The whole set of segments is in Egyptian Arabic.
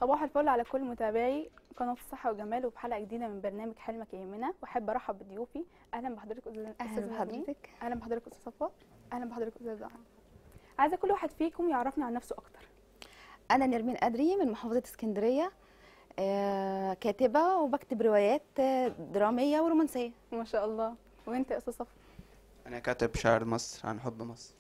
صباح الفل على كل متابعي قناة الصحة والجمال وبحلقة جديدة من برنامج حلمك يهمنا وأحب أرحب بضيوفي أهلا بحضرتك أستاذ اهلا أستاذ نادين. بحضرتك أهلا بحضرتك أستاذ صفوة أهلا بحضرتك أستاذ زهر عايزة كل واحد فيكم يعرفني عن نفسه أكتر انا نرمين ادري من محافظه اسكندريه آه، كاتبه وبكتب روايات آه، دراميه ورومانسيه ما شاء الله وأنت يا أستاذ صفوة أنا كاتب شعر مصر عن حب مصر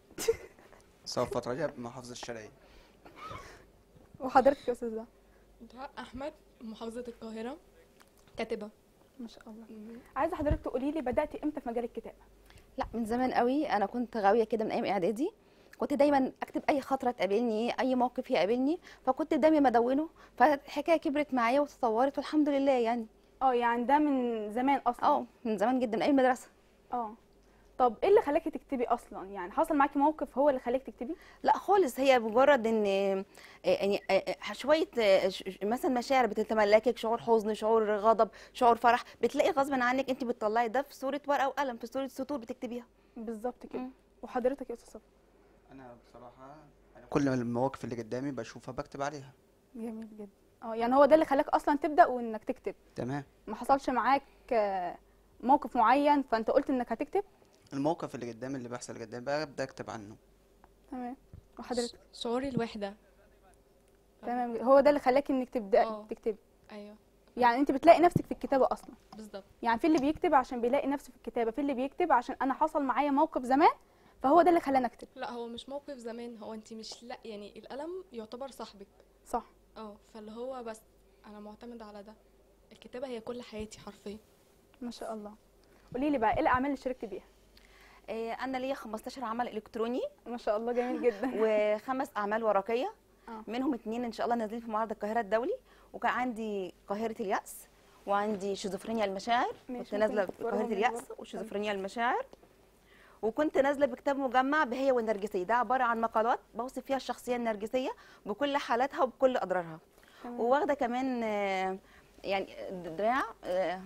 صفوت رجب محافظة الشرقية وحضرتك يا أستاذ زهر دعاء احمد محافظه القاهره كاتبه ما شاء الله عايزة حضرتك تقولي لي بدأتي إمتى في مجال الكتابة لا من زمان قوي انا كنت غاويه كده من ايام اعدادي كنت دايما اكتب اي خطره تقابلني اي موقف يقابلني فكنت دايما مدونه فالحكايه كبرت معايا وتطورت والحمد لله يعني اه يعني ده من زمان أصلا اه من زمان جدا من ايام المدرسه اه طب ايه اللي خلاكي تكتبي اصلا يعني حصل معاكي موقف هو اللي خلاك تكتبي لا خالص هي مجرد ان آه، يعني آه، آه، شويه آه، ش- ش- مثلا مشاعر بتتملكك شعور حزن شعور غضب شعور فرح بتلاقي غصب عنك انت بتطلعي ده في صوره ورقه وقلم في صوره سطور بتكتبيها بالظبط كده مم. وحضرتك يا استاذ صفا أنا بصراحة أنا كل المواقف اللي قدامي بشوفها بكتب عليها جميل جدا اه يعني هو ده اللي خلاك اصلا تبدا وانك تكتب تمام ما حصلش معاك آه، موقف معين فانت قلت انك هتكتب الموقف اللي قدامي اللي بيحصل قدامي ببدأ أكتب عنه تمام وحضرتك شعور الوحده تمام هو ده اللي خلاك انك تبدا اه. تكتبي ايوه يعني انت بتلاقي نفسك في الكتابه اصلا بالظبط يعني في اللي بيكتب عشان بيلاقي نفسه في الكتابه في اللي بيكتب عشان انا حصل معايا موقف زمان فهو ده اللي خلاني اكتب لا هو مش موقف زمان هو انت مش لا يعني القلم يعتبر صاحبك صح اه فاللي هو بس انا معتمده على ده الكتابه هي كل حياتي حرفيا ما شاء الله قولي لي بقى ايه الاعمال اللي شاركتي بيها آه، انا ليا 15 عمل الكتروني ما شاء الله جميل جدا وخمس اعمال ورقيه اه. منهم اتنين ان شاء الله نازلين في معرض القاهره الدولي وكان عندي قاهره الياس وعندي شيزوفرينيا المشاعر ماشي، كنت نازله ممكن بقاهره تفكرهم الياس برضه. وشيزوفرينيا المشاعر وكنت نازله بكتاب مجمع بهي والنرجسيه ده عباره عن مقالات بوصف فيها الشخصيه النرجسيه بكل حالاتها وبكل اضرارها تمام. وواخده كمان آه، يعني دراع آه،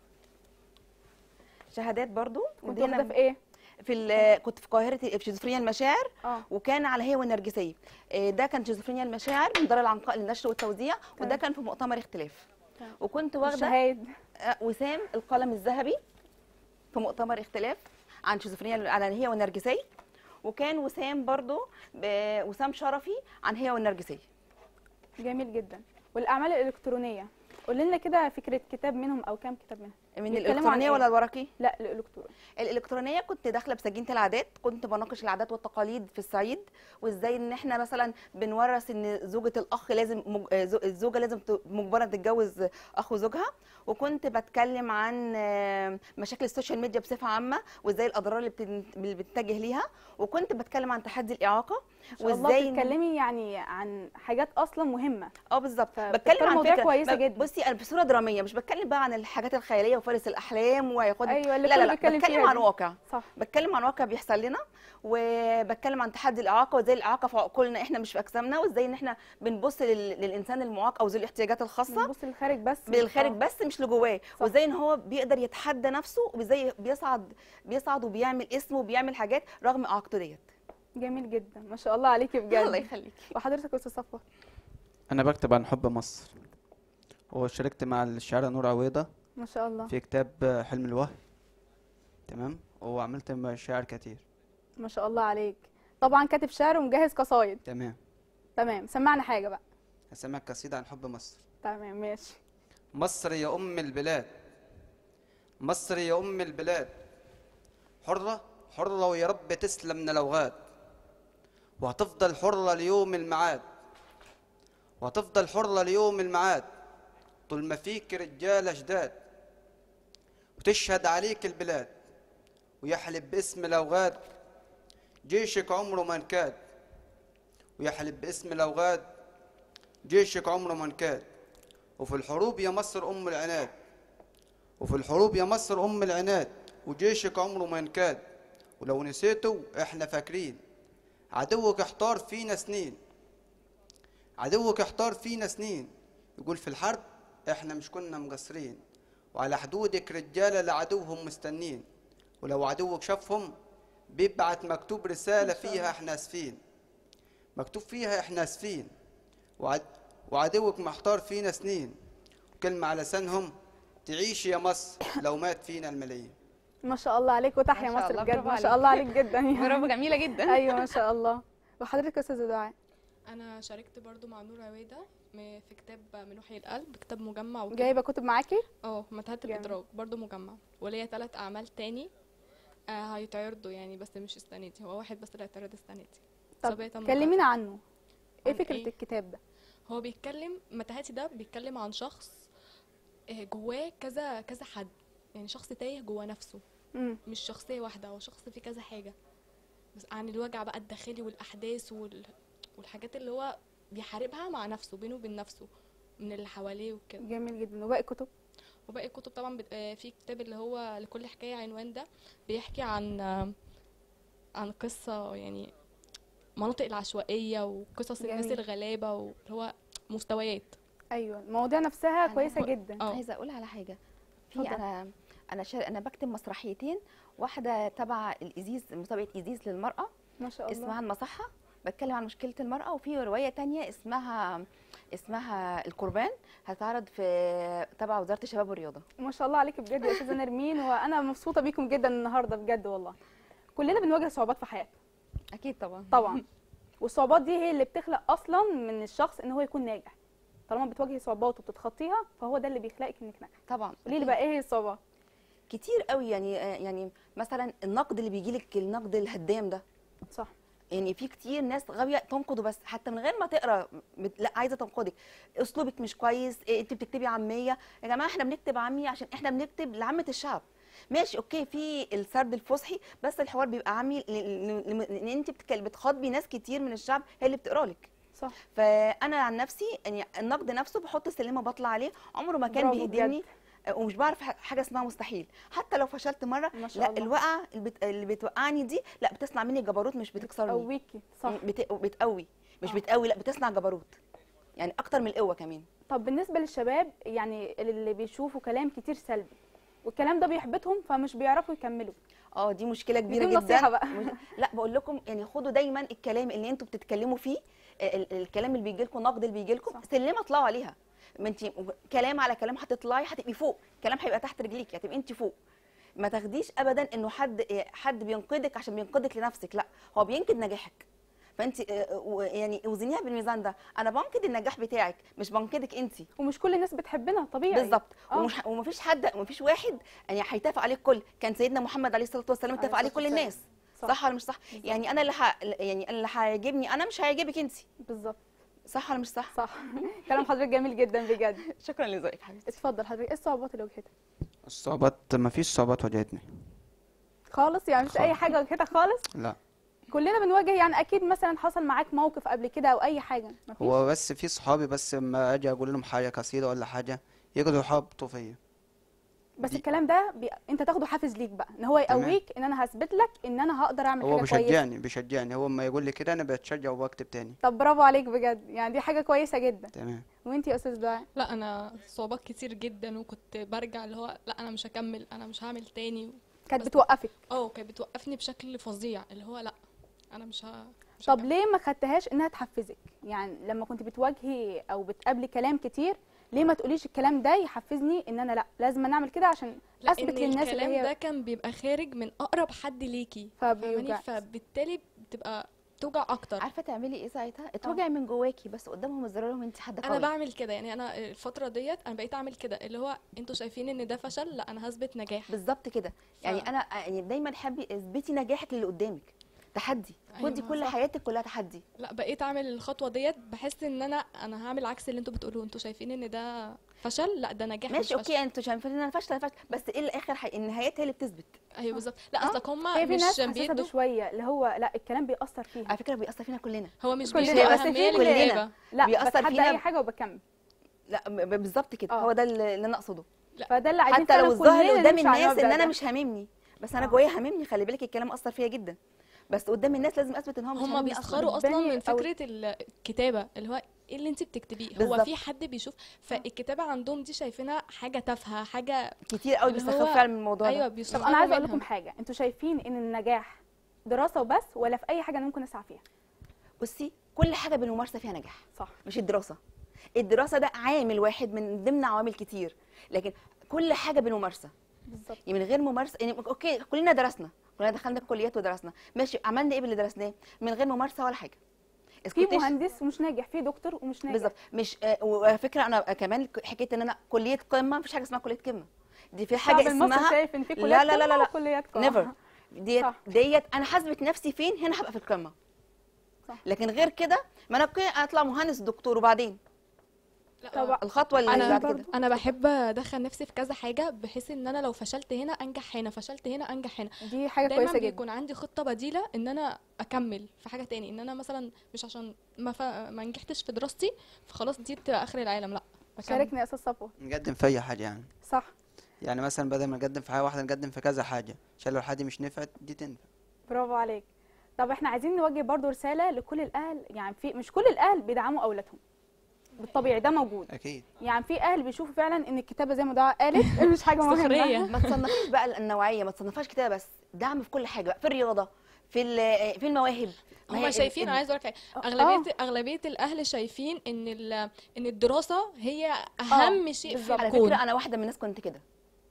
شهادات برضو كنت ودي أنا واخده في ايه في ال- كنت في قاهره في شيزوفرينيا المشاعر اه وكان على هي والنرجسيه آه، ده كان شيزوفرينيا المشاعر من دار العنقاء للنشر والتوزيع وده تمام. كان في مؤتمر اختلاف تمام. وكنت واخده شهايد آه، وسام القلم الذهبي في مؤتمر اختلاف عن شيزوفرينيا على هي والنرجسيه وكان وسام برضو ب- وسام شرفي عن هي والنرجسيه جميل جدا والاعمال الالكترونيه قولي لنا كده فكره كتاب منهم او كام كتاب منهم من بيتكلموا عن الالكترونيه إيه؟ ولا الورقي لا الالكتروني الالكترونيه كنت داخله بسجينه العادات كنت بناقش العادات والتقاليد في الصعيد وازاي ان احنا مثلا بنورث ان زوجه الاخ لازم مج... آه، زو- الزوجه لازم ت- مجبره تتجوز اخو زوجها وكنت بتكلم عن آه، مشاكل السوشيال ميديا بصفه عامه وازاي الاضرار اللي بتن- اللي بتتجه ليها وكنت بتكلم عن تحدي الاعاقه ما شاء الله وازاي إن- بتتكلمي يعني عن حاجات اصلا مهمه اه بالظبط فبتختار بتكلم عن مواضيع فكره كويسة ب- جدا. بصي انا بصوره دراميه مش بتكلم بقى عن الحاجات الخياليه وفارس الاحلام وهياخد أيوة، اللي لا كله لا لا بيتكلم بتكلم فيها عن دي. واقع صح بتكلم عن واقع بيحصل لنا وبتكلم عن تحدي الاعاقه وازاي الاعاقه في عقولنا احنا مش في اجسامنا وازاي ان احنا بنبص لل... للانسان المعاق او ذو الاحتياجات الخاصه بنبص للخارج بس من الخارج آه. بس مش لجواه صح. وازاي ان هو بيقدر يتحدى نفسه وازاي بيصعد بيصعد وبيعمل اسمه وبيعمل حاجات رغم اعاقته ديت جميل جدا ما شاء الله عليكي بجد الله يخليكي وحضرتك يا استاذ صفوه أنا بكتب عن حب مصر وشاركت مع الشاعرة نور عويضة ما شاء الله في كتاب حلم الوهم تمام وعملت مشاعر كتير ما شاء الله عليك طبعا كاتب شعر ومجهز قصايد تمام تمام سمعنا حاجه بقى هسمعك قصيدة عن حب مصر تمام ماشي مصر يا أم البلاد مصر يا أم البلاد حرة حرة ويا رب تسلم من الأوغاد وهتفضل حرة ليوم الميعاد وهتفضل حرة ليوم الميعاد طول ما فيك رجالة جداد وتشهد عليك البلاد ويحلف باسم الأوغاد جيشك عمره ما انكاد ويحلف باسم الأوغاد جيشك عمره ما انكاد وفي الحروب يا مصر أم العناد وفي الحروب يا مصر أم العناد وجيشك عمره ما ينكاد ولو نسيته احنا فاكرين عدوك احتار فينا سنين عدوك احتار فينا سنين يقول في الحرب احنا مش كنا مقصرين وعلى حدودك رجالة لعدوهم مستنين ولو عدوك شافهم بيبعت مكتوب رسالة فيها احنا اسفين مكتوب فيها احنا اسفين وعد وعدوك محتار فينا سنين كلمة على لسانهم تعيش يا مصر لو مات فينا الملايين ما شاء الله عليك وتحيا ما شاء مصر الله، بجد برافو ما شاء عليك. الله عليك جدا يعني برافو جميله جدا ايوه ما شاء الله وحضرتك يا استاذه دعاء انا شاركت برضو مع نور عويده م- في كتاب من وحي القلب كتاب مجمع وكده. جايبه كتب معاكي اه متاهه جامد. الادراك برضو مجمع وليا ثلاث اعمال تاني آه هيتعرضوا يعني بس مش السنه دي هو واحد بس اللي هيتعرض السنه دي طب صبية المقاتل. كلمينا عنه ايه عن فكره إيه؟ الكتاب ده هو بيتكلم متاهاتي ده بيتكلم عن شخص آه، جواه كذا كذا حد يعني شخص تايه جوه نفسه امم مش شخصية واحدة هو شخص فيه كذا حاجة بس عن الوجع بقى الداخلي والأحداث وال... والحاجات اللي هو بيحاربها مع نفسه بينه وبين نفسه من اللي حواليه وكده جميل جدا وباقي كتب وباقي الكتب طبعا بت... آه، في كتاب اللي هو لكل حكاية عنوان ده بيحكي عن آه، عن قصة يعني مناطق العشوائية وقصص الناس جميل. الغلابة واللي هو مستويات ايوه المواضيع نفسها أنا- كويسه جدا اه عايزه اقول على حاجه في اتفضل. انا انا شا... انا بكتب مسرحيتين واحده تبع الايزيز مسابقه ايزيز للمراه ما شاء الله اسمها المصحة بتكلم عن مشكلة المرأة وفي رواية تانية اسمها اسمها القربان هتعرض في تبع وزارة الشباب والرياضة ما شاء الله عليك بجد يا استاذه نرمين وانا مبسوطه بيكم جدا النهارده بجد والله كلنا بنواجه صعوبات في حياتنا أكيد طبعا طبعا والصعوبات دي هي اللي بتخلق اصلا من الشخص ان هو يكون ناجح طالما بتواجهي صعوبات وبتتخطيها فهو ده اللي بيخلقك انك ناجحه طبعا قولي لي بقى ايه هي الصعوبات كتير قوي يعني يعني مثلا النقد اللي بيجي لك النقد الهدام ده صح يعني في كتير ناس غاويه تنقد بس حتى من غير ما تقرا بت- لا عايزه تنقدك اسلوبك مش كويس إيه انت بتكتبي عاميه يا جماعه احنا بنكتب عاميه عشان احنا بنكتب لعامه الشعب ماشي اوكي في السرد الفصحي بس الحوار بيبقى عامي ل- ل- ل- لان انت بتتكل- بتخاطبي ناس كتير من الشعب هي اللي بتقرا لك صح فانا عن نفسي يعني النقد نفسه بحط سلمه بطلع عليه عمره ما كان برافو بيهدمني ومش بعرف ح- حاجه اسمها مستحيل حتى لو فشلت مره ما شاء لا الله. الوقعه اللي, بت... اللي بتوقعني دي لا بتصنع مني جبروت مش بتكسرني قويكي صح بت... بتقوي مش آه. بتقوي لا بتصنع جبروت يعني اكتر من القوه كمان طب بالنسبه للشباب يعني اللي بيشوفوا كلام كتير سلبي والكلام ده بيحبطهم فمش بيعرفوا يكملوا اه دي مشكله كبيره بدون جدا نصيحة بقى. مش... لا بقول لكم يعني خدوا دايما الكلام اللي انتوا بتتكلموا فيه ال... ال- الكلام اللي بيجي لكم نقد اللي بيجي لكم صح. سلمه اطلعوا عليها ما انت كلام على كلام هتطلعي هتبقي فوق كلام هيبقى تحت رجليك هتبقي انت فوق ما تاخديش ابدا انه حد حد بينقدك عشان بينقدك لنفسك لا هو بينقد نجاحك فانت آه، و- يعني وزنيها بالميزان ده انا بنقد النجاح بتاعك مش بنقدك انت ومش كل الناس بتحبنا طبيعي بالظبط آه. ومش ومفيش حد ومفيش واحد يعني هيتفق عليه الكل كان سيدنا محمد عليه الصلاه والسلام عليه اتفق عليه الصلاة كل والسلام. الناس صح. صح, ولا مش صح يعني انا اللي ح... يعني اللي هيعجبني انا مش هيعجبك انت بالظبط صح ولا مش صح صح كلام حضرتك جميل جدا بجد شكرا لذوقك حبيبتي اتفضل حضرتك ايه الصعوبات اللي واجهتك الصعوبات ما فيش صعوبات واجهتني خالص يعني مش اي خالص. حاجه واجهتك خالص لا كلنا بنواجه يعني اكيد مثلا حصل معاك موقف قبل كده او اي حاجه مفيش هو بس في صحابي بس لما اجي اقول لهم حاجه قصيده ولا حاجه يقعدوا يحبطوا فيا بس دي- الكلام ده بي... انت تاخده حافز ليك بقى ان هو تمام. يقويك ان انا هثبت لك ان انا هقدر اعمل هو حاجه كويسه بيشجعني بيشجعني هو لما يقول لي كده انا بتشجع وبكتب تاني طب برافو عليك بجد يعني دي حاجه كويسه جدا تمام وانت يا استاذ دعاء لا انا صعوبات كتير جدا وكنت برجع اللي هو لا انا مش هكمل انا مش هعمل تاني كانت بس- بتوقفك اه كانت بتوقفني بشكل فظيع اللي هو لا انا مش ه... مش طب هكمل. ليه ما خدتهاش انها تحفزك يعني لما كنت بتواجهي او بتقابلي كلام كتير ليه ما تقوليش الكلام ده يحفزني ان انا لا لازم أنا اعمل كده عشان لا اثبت ان للناس اللي الكلام هي ده كان بيبقى خارج من اقرب حد ليكي فاهماني فبيوجع فبالتالي بتبقى توجع اكتر عارفه تعملي ايه ساعتها اتوجعي من جواكي بس قدامهم الزرار لهم انت حد انا قوي بعمل كده يعني انا الفتره ديت انا بقيت اعمل كده اللي هو انتوا شايفين ان ده فشل لا انا هثبت نجاح بالظبط كده يعني انا يعني دايما حابي اثبتي نجاحك للي قدامك تحدي أيوة، خدي كل صح. حياتك كلها تحدي لا بقيت اعمل الخطوه ديت بحس ان انا انا هعمل عكس اللي انتوا بتقولوه انتوا شايفين ان ده فشل لا ده نجاح ماشي مش فشل. اوكي انتوا شايفين ان انا فاشله أنا فاشله بس ايه الاخر حي... النهايات هي اللي بتثبت ايوه بالظبط لا آه، اصلك هم هي في ناس مش حساسه بيدوا بشويه اللي هو لا الكلام بيأثر فيها على فكره بيأثر فينا كلنا هو مش كلنا بيدوا بس في اهميه كلنا. للكتابه لا بيأثر بتحدى فينا اي ب- حاجه وبكمل لا ب- ب- بالظبط كده آه. هو ده اللي اللي انا اقصده فده اللي عايزين حتى لو فعلا الظاهر كلنا قدام نمشي على الناس ان المبدأ انا ده. مش هاممني بس انا آه. جوايا هاممني خلي بالك الكلام اثر فيا جدا بس قدام الناس لازم اثبت ان هو مش هم هاممني بيسخروا اصلا اصلا قدامي من أو- فكره الكتابه اللي هو ايه اللي انت بتكتبيه هو بالظبط. في حد بيشوف فالكتابه عندهم دي شايفينها حاجه تافهه حاجه كتير قوي اللي بيستخفوا هو- فعلا من الموضوع ايوه ده طب بيسخروا انا عايزه اقول منها. لكم حاجه انتوا شايفين ان النجاح دراسه وبس ولا في اي حاجه أنا ممكن اسعى فيها بصي كل حاجه بالممارسه فيها نجاح صح مش الدراسه الدراسه ده عامل واحد من ضمن عوامل كتير لكن كل حاجه بالممارسه بالظبط يعني من غير ممارسه يعني اوكي كلنا درسنا كلنا دخلنا الكليات ودرسنا ماشي عملنا ايه باللي درسناه من غير ممارسه ولا حاجه في اسكتش- مهندس ومش ناجح في دكتور ومش ناجح بالظبط مش آه، وعلى فكره انا كمان حكايه ان انا كليه قمه مفيش حاجه اسمها كليه قمه دي في حاجه الشعب المصري اسمها شايف ان في لا كليات لا لا قمة لا. وكليات قمة. نيفر ديت صح. ديت انا حاسبه نفسي فين هنا هبقى في القمه صح. لكن غير كده ما انا اوكي اطلع مهندس دكتور وبعدين طب الخطوه اللي انا بعد كده انا بحب ادخل نفسي في كذا حاجه بحيث ان انا لو فشلت هنا انجح هنا فشلت هنا انجح هنا دي حاجه دايما كويسه جدا بيكون عندي خطه بديله ان انا اكمل في حاجه تاني ان انا مثلا مش عشان ما, ف... ما نجحتش في دراستي فخلاص دي بتبقى اخر العالم لا بكمل. شاركني يا استاذ صفوه نقدم في اي حاجه يعني صح يعني مثلا بدل ما نقدم في حاجه واحده نقدم في كذا حاجه عشان لو الحاجه دي مش نفعت دي تنفع برافو عليك طب احنا عايزين نوجه برضو رساله لكل الاهل يعني في مش كل الاهل بيدعموا اولادهم بالطبيعي ده موجود اكيد يعني في اهل بيشوفوا فعلا ان الكتابه زي ما دعاء قالت مش حاجه مهمه سخريه ما تصنفيش بقى النوعيه ما تصنفهاش كده بس دعم في كل حاجه بقى في الرياضه في ال- في المواهب ما هي هما ال- شايفين ال- انا عايزه اقول لك حاجة. اغلبيه اغلبيه الاهل شايفين ان ال... ان الدراسه هي اهم شيء في بالظبط. على الكون فكره انا واحده من الناس كنت كده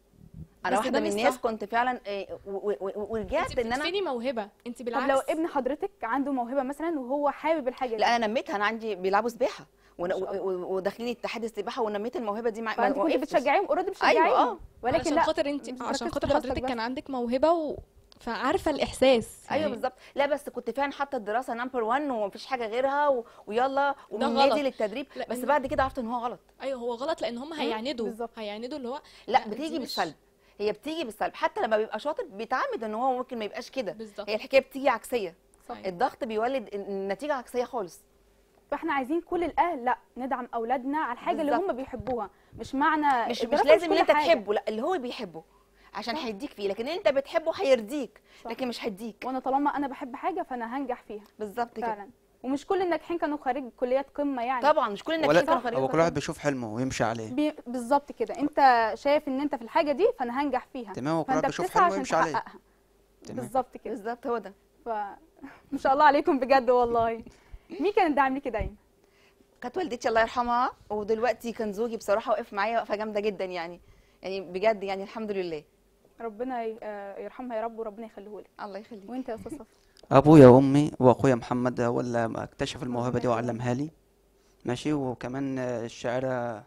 انا بس ده واحده من مش الناس صح. كنت فعلا آه، و- و- و- ورجعت انت ان انا بتدفني موهبه انت طب بالعكس لو ابن حضرتك عنده موهبه مثلا وهو حابب الحاجه دي لا انا نميتها انا عندي بيلعبوا سباحه ون- ما شاء الله. و- و- وداخلين اتحاد السباحه ونميت الموهبه دي مع فانت ما كنت وقفتش. بتشجعيهم اوريدي أيوة، بتشجعيهم آه. ولكن عشان لا خاطر انت مش عشان مركزة خاطر في دراستك حضرتك بس. كان عندك موهبه و... فعارفه الاحساس ايوه يعني بالظبط لا بس كنت فعلا حاطه الدراسه نمبر 1 ومفيش حاجه غيرها و... ويلا ومن غلط. نادي للتدريب لا، بس إن- بعد كده عرفت ان هو غلط ايوه هو غلط لان هم هيعندوا بالظبط. هيعندوا اللي هو لا دي بتيجي مش- بالسلب هي بتيجي بالسلب حتى لما بيبقى شاطر بيتعمد ان هو ممكن ما يبقاش كده بالظبط هي الحكايه بتيجي عكسيه صح. أيوة. الضغط بيولد النتيجه عكسيه خالص فاحنا عايزين كل الاهل لا ندعم اولادنا على الحاجه اللي بالظبط. هم بيحبوها مش معنى مش مش الدراسة لازم كل ان انت حاجة. تحبه لا اللي هو بيحبه عشان صح. هيديك فيه لكن انت بتحبه هيرضيك صح. لكن مش هيديك وانا طالما انا بحب حاجه فانا هنجح فيها بالظبط كده فعلا ومش كل الناجحين كانوا خارج كليات قمه يعني طبعا مش كل الناجحين ولا كانوا خارجين هو كل واحد بيشوف حلمه ويمشي عليه بي... بالظبط كده انت شايف ان انت في الحاجه دي فانا هنجح فيها تمام هو كل فانت واحد بيشوف بتسعى حلمه عشان ويمشي عليه تحققها تمام بالظبط كده بالظبط هو ده ف ما شاء الله عليكم بجد والله مين كان داعم ليكي دايما كانت والدتي الله يرحمها ودلوقتي كان زوجي بصراحه واقف معايا وقفه جامده جدا يعني يعني بجد يعني الحمد لله ربنا ي- آه، يرحمها يا رب وربنا يخليه لك الله يخليك وانت يا استاذ صفا ابويا وامي واخويا محمد هو اللي اكتشف الموهبه دي وعلمها لي ماشي وكمان آه، الشاعره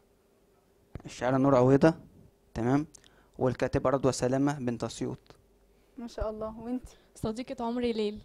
الشاعره نور عويضه تمام والكاتبه رضوى سلامه بنت اسيوط ما شاء الله وانت صديقه عمري ليل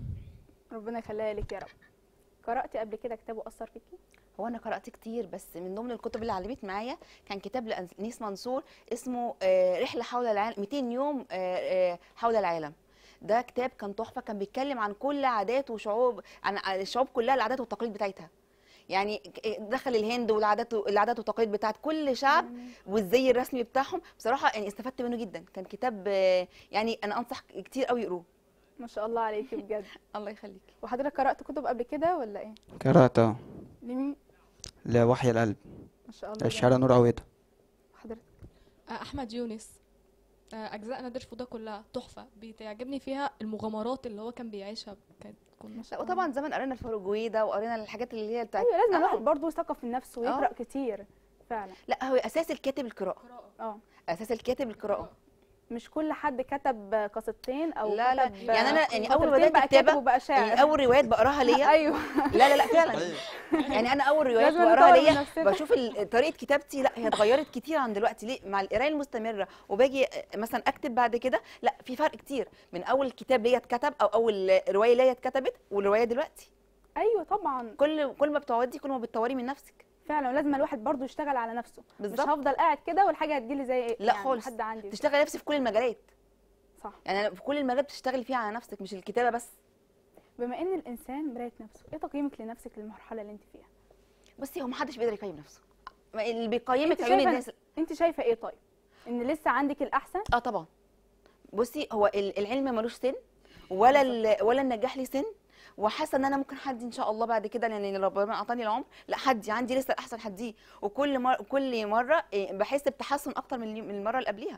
ربنا يخليها لك يا رب قرأتي قبل كده كتاب وأثر فيكي؟ هو انا قرات كتير بس من ضمن الكتب اللي علمت معايا كان كتاب لانيس منصور اسمه آه، رحله حول العالم 200 يوم آه، آه، حول العالم ده كتاب كان تحفه كان بيتكلم عن كل عادات وشعوب عن عن الشعوب كلها العادات والتقاليد بتاعتها يعني ك- دخل الهند والعادات العادات والتقاليد بتاعت كل شعب والزي الرسمي بتاعهم بصراحه يعني استفدت منه جدا كان كتاب آه، يعني انا انصح كتير قوي يقروه ما شاء الله عليكي بجد الله يخليك وحضرتك قرأت كتب قبل كده ولا ايه؟ قرات اه لمين؟ لوحي القلب ما شاء الله الشاعره نور عويضه حضرتك آه، احمد يونس آه، اجزاء نادر فوده كلها تحفه بتعجبني فيها المغامرات اللي هو كان بيعيشها كانت تكون لا وطبعا زمان قرينا الفاروق جويده وقرينا الحاجات اللي هي بتاعت ايوه لازم آه. الواحد برضه يثقف من نفسه ويقرأ آه. كتير فعلا لا هو اساس الكاتب القراءه اه اساس الكاتب القراءه مش كل حد كتب قصيدتين او لا، لا. كتب يعني أنا يعني أول ما قصيدتين بدأت بقى كتابة، كاتب وبقى شاعر يعني اول روايات بقراها ليا ايوه لا لا لا فعلا يعني انا اول روايات لازم بقراها نطور من ليا نفسنا. بشوف ال- طريقه كتابتي لا هي اتغيرت كتير عن دلوقتي ليه مع القرايه المستمره وباجي مثلا اكتب بعد كده لا في فرق كتير من اول كتاب ليا اتكتب او اول روايه ليا اتكتبت والروايه دلوقتي ايوه طبعا كل كل ما بتقعدي كل ما بتطوري من نفسك فعلا ولازم الواحد برضه يشتغل على نفسه بالظبط. مش هفضل قاعد كده والحاجه هتجيلي زي لا يعني خالص. حد عندي تشتغلي نفسي في كل المجالات صح يعني أنا في كل المجالات بتشتغلي فيها على نفسك مش الكتابه بس بما ان الانسان مرايه نفسه ايه تقييمك لنفسك للمرحله اللي انت فيها بصي هو محدش بيقدر يقيم نفسه ما اللي بيقيمك انت عيون شايفة الناس انت شايفه ايه طيب ان لسه عندك الاحسن اه طبعا بصي هو ال- العلم ملوش سن ولا ال- ولا النجاح ليه سن وحاسه ان انا ممكن حدي ان شاء الله بعد كده لان ربنا اعطاني العمر لا حدي عندي لسه الاحسن حديه وكل مره كل مره إيه، بحس بتحسن اكتر من اليوم- من المره اللي قبليها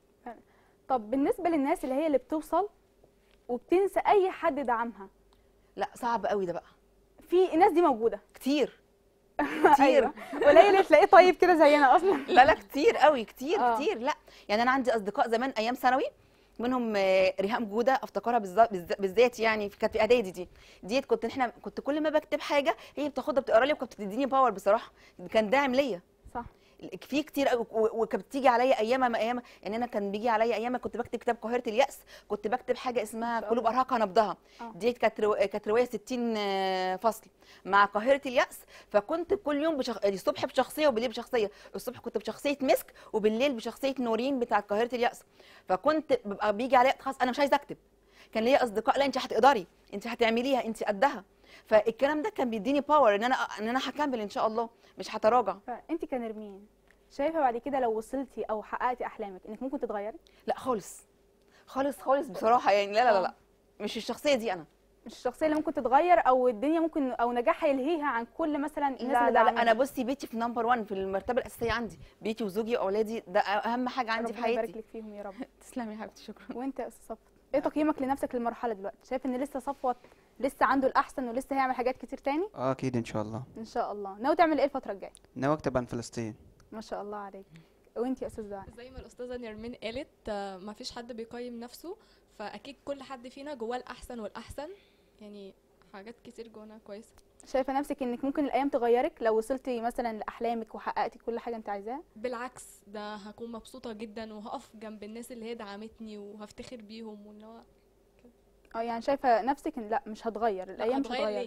طب بالنسبه للناس اللي هي اللي بتوصل وبتنسى اي حد دعمها لا صعب قوي ده بقى في الناس دي موجوده كتير كتير أيوة. قليل تلاقيه طيب كده زينا اصلا لا لا كتير قوي كتير آه. كتير لا يعني انا عندي اصدقاء زمان ايام ثانوي منهم آه، ريهام جوده افتكرها بالذات بالذات يعني في- كانت في اعدادي دي ديت كنت احنا كنت كل ما بكتب حاجه هي بتاخدها بتقرا لي وكانت بتديني باور بصراحه كان داعم ليا صح في كتير قوي و- وكانت بتيجي عليا ايام ما ايام يعني انا كان بيجي عليا ايام ما كنت بكتب كتاب قاهره الياس كنت بكتب حاجه اسمها شاء قلوب الله. ارهقها نبضها آه. ديت كانت رو... كانت روايه 60 آه، فصل مع قاهره الياس فكنت كل يوم بشخ... الصبح بشخصيه وبالليل بشخصيه الصبح كنت بشخصيه مسك وبالليل بشخصيه نورين بتاع قاهره الياس فكنت ببقى بيجي عليا خلاص انا مش عايزه اكتب كان ليا اصدقاء لا انت هتقدري انت هتعمليها انت قدها فالكلام ده كان بيديني باور ان انا ان انا هكمل ان شاء الله مش هتراجع فانت كنرمين شايفه بعد كده لو وصلتي او حققتي احلامك انك ممكن تتغيري لا خالص خالص خالص بصراحه يعني لا لا لا, لا. مش الشخصيه دي انا مش الشخصيه اللي ممكن تتغير او الدنيا ممكن او نجاحها يلهيها عن كل مثلا الناس لا اللي لا, لا داعماها. انا بصي بيتي في نمبر 1 في المرتبه الاساسيه عندي بيتي وزوجي واولادي ده اهم حاجه عندي في ربنا يبارك حياتي لك فيهم يا رب تسلمي يا حبيبتي شكرا وانت يا استاذ صفوت ايه تقييمك لنفسك للمرحله دلوقتي شايف ان لسه صفوت لسه عنده الاحسن ولسه هيعمل حاجات كتير تاني اه اكيد ان شاء الله ان شاء الله ناوي تعمل ايه الفتره الجايه ناوي اكتب عن فلسطين ما شاء الله عليك وانت يا استاذ دعاء زي ما الاستاذه نرمين قالت آه، ما فيش حد بيقيم نفسه فاكيد كل حد فينا جواه الاحسن والاحسن يعني حاجات كتير جوانا كويسه شايفه نفسك انك ممكن الايام تغيرك لو وصلتي مثلا لاحلامك وحققتي كل حاجه انت عايزاها بالعكس ده هكون مبسوطه جدا وهقف جنب الناس اللي هي دعمتني وهفتخر بيهم وان هو اه يعني شايفه نفسك ان لا مش هتغير لا، الايام مش هتغير هتغير ليه؟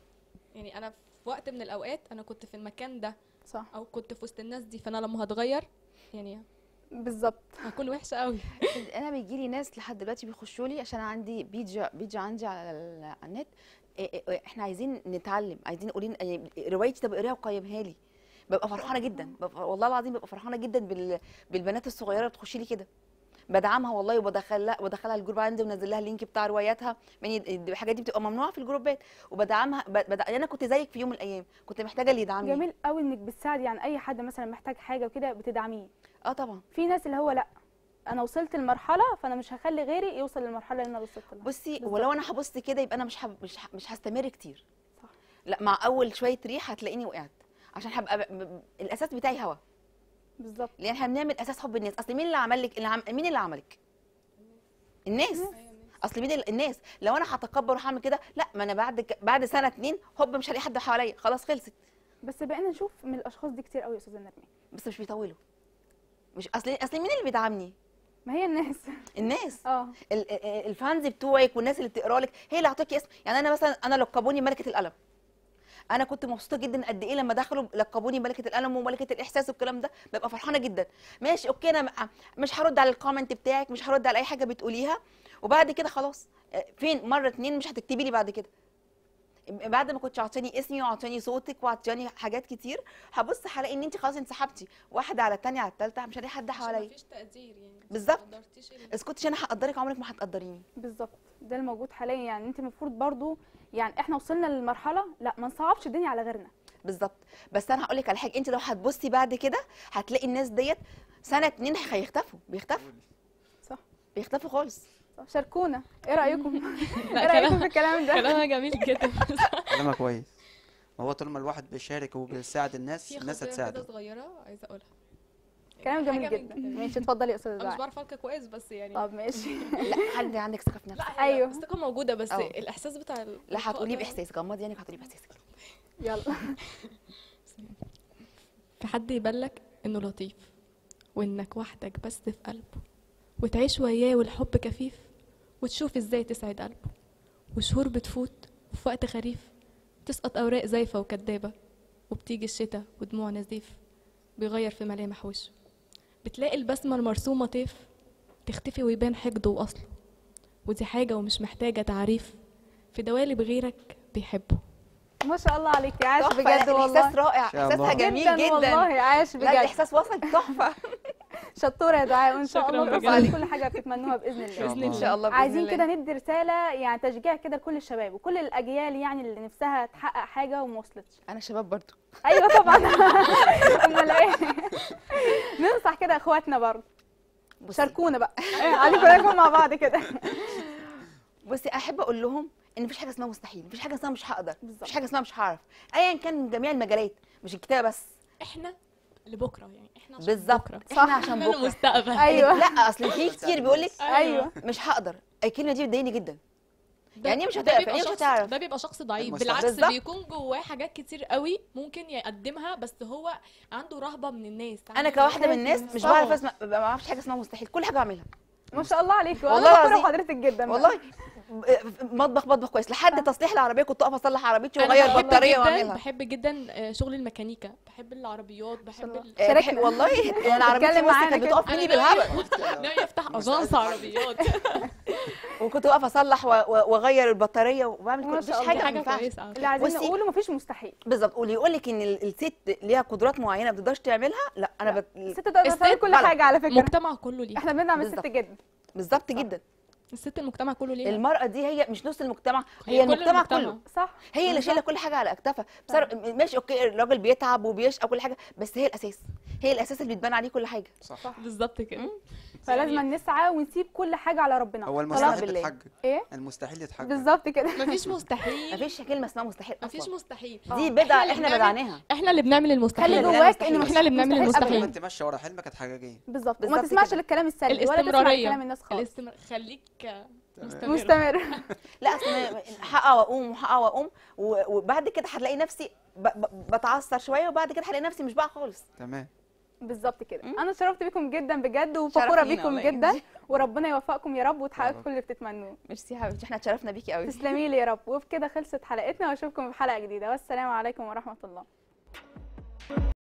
يعني انا في وقت من الاوقات انا كنت في المكان ده صح او كنت في وسط الناس دي فانا لما هتغير يعني بالظبط هكون وحشه قوي انا بيجي لي ناس لحد دلوقتي بيخشوا لي عشان عندي بيج بيج عندي على ال- على النت إيه إيه احنا عايزين نتعلم عايزين قولين إيه روايتي طب اقريها وقيمها لي ببقى فرحانه جدا ببقى والله العظيم ببقى فرحانه جدا بال... بالبنات الصغيره اللي بتخش لي كده بدعمها والله وبدخلها وبدخلها الجروب عندي ومنزل لها اللينك بتاع رواياتها من الحاجات دي بتبقى ممنوعه في الجروبات وبدعمها ب... بد... انا كنت زيك في يوم من الايام كنت محتاجه اللي يدعمني جميل قوي انك بتساعدي يعني اي حد مثلا محتاج حاجه وكده بتدعميه اه طبعا في ناس اللي هو لا انا وصلت لمرحله فانا مش هخلي غيري يوصل للمرحله اللي انا وصلت لها بصي بالظبط. ولو انا هبص كده يبقى انا مش هب... مش ه... مش هستمر كتير صح. لا مع اول شويه ريح هتلاقيني وقعت عشان هبقى ب... ب... الاساس بتاعي هوا بالظبط لان احنا بنعمل اساس حب الناس اصل مين اللي عمل لك اللي عم... مين اللي عملك الناس اصل مين ال- الناس لو انا هتكبر وهعمل كده لا ما انا بعد ك... بعد سنه اتنين هوب مش هلاقي حد حواليا خلاص خلصت بس بقينا نشوف من الاشخاص دي كتير قوي يا استاذه نرمين بس مش بيطولوا مش اصل اصل مين اللي بيدعمني ما هي الناس الناس اه ال- ال- الفانز بتوعك والناس اللي بتقرا لك هي اللي هتعطيكي اسم يعني انا مثلا انا لقبوني ملكه القلم انا كنت مبسوطه جدا قد ايه لما دخلوا لقبوني ملكه القلم وملكه الاحساس والكلام ده ببقى فرحانه جدا ماشي اوكي انا م- مش هرد على الكومنت بتاعك مش هرد على اي حاجه بتقوليها وبعد كده خلاص آه، فين مره اتنين مش هتكتبي لي بعد كده بعد ما كنتش عطاني اسمي وعطاني صوتك وعطاني حاجات كتير هبص هلاقي ان انت خلاص انسحبتي واحده على الثانيه على الثالثه مش هلاقي حد حواليا مفيش تقدير يعني انت بالظبط. ما قدرتيش ال- اسكتش انا هقدرك عمرك ما هتقدريني بالظبط ده الموجود حاليا يعني انت المفروض برضو يعني احنا وصلنا للمرحله لا ما نصعبش الدنيا على غيرنا بالظبط بس انا هقول لك على حاجه انت لو هتبصي بعد كده هتلاقي الناس ديت سنه اتنين هيختفوا بيختفوا صح بيختفوا خالص صح. شاركونا ايه رايكم ايه لا رايكم كلام في الكلام ده كلامها جميل جدا كلامها كويس ما هو طول ما الواحد بيشارك وبيساعد الناس في الناس خطوه كده هتساعده صغيره عايزه اقولها كلام جميل حاجة من جدا كده. ماشي اتفضلي يا استاذه انا مش دعاء بعرف القى كويس بس يعني طب ماشي لا هل عندك ثقه في نفسك لا هي أيوه. الثقه موجوده بس أه. الاحساس بتاع ال- لا هتقولي ده- باحساسك غمضي عينك هتقولي باحساسك يلا في حد يبلك انه لطيف وانك وحدك بس في قلبه وتعيش وياه والحب كفيف وتشوف ازاي تسعد قلبه وشهور بتفوت وفي وقت خريف تسقط اوراق زايفه وكدابه وبتيجي الشتا ودموع نزيف بيغير في ملامح وشه بتلاقي البسمه المرسومه طيف تختفي ويبان حقده واصله ودي حاجه ومش محتاجه تعريف في دوالب غيرك بيحبه ما شاء الله عليك عاش تحفة، بجد لا، والله الاحساس رائع شاء احساسها الله. جميل جدا والله عاش لا بجد الاحساس وصل تحفه شطوره يا دعاء وان شاء شكراً الله بجد. توصلوا كل حاجه بتتمنوها باذن شاء الله الله. ان شاء الله بإذن عايزين الله. كده ندي رساله يعني تشجيع كده لكل الشباب وكل الاجيال يعني اللي نفسها تحقق حاجه وما وصلتش انا شباب برضو ايوه طبعا امال ايه ننصح كده اخواتنا برضه بصي شاركونا بقى عليكم عليكم مع بعض كده بصي احب اقول لهم ان مفيش حاجه اسمها مستحيل مفيش حاجه اسمها مش هقدر بالظبط. مفيش حاجه اسمها مش هعرف ايا كان من جميع المجالات مش الكتابه بس احنا لبكره يعني احنا عشان بالظبط بكره احنا عشان احنا بكره المستقبل ايوه لا اصل في كتير بيقول لك ايوه مش هقدر الكلمه دي بتضايقني جدا ده- يعني إيه مش ده هتعرف؟ بيبقى يعني إيه مش شخص- هتعرف؟ ده بيبقى شخص ضعيف المستحيل. بالعكس بالظبط. بيكون جواه حاجات كتير قوي ممكن يقدمها بس هو عنده رهبه من الناس انا عنده كواحده من رهبة الناس مش طبعاً. بعرف اسمع ما بعرفش حاجه اسمها مستحيل كل حاجه بعملها ما شاء الله عليكي والله والله بكره العظيم. حضرتك جدا بقى. والله مطبخ مطبخ كويس لحد تصليح العربيه كنت اقف اصلح عربيتي أنا واغير بحب بطاريه جدا واعملها بحب جدا آه، شغل الميكانيكا بحب العربيات بحب الله. ال... آه، شاركنا. بحب- والله انا عربيتي اتكلم بصي معانا كانت كده. بتقف مني أنا ناوية- بالهبل ناوي افتح اجانس عربيات وكنت واقفه اصلح و- و- واغير البطاريه وبعمل ما كل شاء مفيش الله. دي حاجه ما حاجه ينفعش كويسه على اللي فكرة. عايزين بصي. نقوله مفيش مستحيل بالظبط واللي يقول لك ان الست ليها قدرات معينه ما بتقدرش تعملها لا انا بت... الست تقدر الست تعمل كل غلط. حاجه على فكره المجتمع كله ليه احنا بندعم الست بالظبط. جدا بالظبط جدا الست المجتمع كله ليه المراه دي هي مش نص المجتمع هي, هي كل المجتمع, المجتمع. كله صح هي اللي بالظبط. شايله كل حاجه على اكتافها بصراحة ماشي اوكي الراجل بيتعب وبيشقى كل حاجه بس هي الاساس هي الاساس اللي بيتبنى عليه كل حاجه صح بالظبط كده فلازم يعني نسعى ونسيب كل حاجه على ربنا هو طلاق المستحيل بالله. يتحقق ايه المستحيل يتحقق بالظبط كده مفيش مستحيل مفيش كلمه اسمها مستحيل مفيش اصلا مستحيل دي آه. بدعه اللي احنا بنعمل- بدعناها احنا اللي بنعمل خلي المستحيل لا، جواك مستحيل. انه احنا اللي بنعمل مستحيل المستحيل. ما انت ماشيه ورا حلمك هتحققيه بالظبط وما بالظبط تسمعش كده. للكلام السلبي ولا تسمع الاستمراريه كلام الناس خالص الاستمر... خليك مستمر مستمر لا اصل هقع واقوم وهقع واقوم و- وبعد كده هتلاقي نفسي ب- ب- بتعثر شويه وبعد كده هلاقي نفسي مش بقى خالص تمام بالظبط كده مم. انا اتشرفت بيكم جدا بجد وفخوره شرف لينا بيكم والله. جدا وربنا يوفقكم يا رب وتحققوا رب. كل اللي بتتمنوه ميرسي يا حبيبتي احنا اتشرفنا بيكي قوي تسلمي لي يا رب وبكده خلصت حلقتنا واشوفكم في حلقه جديده والسلام عليكم ورحمه الله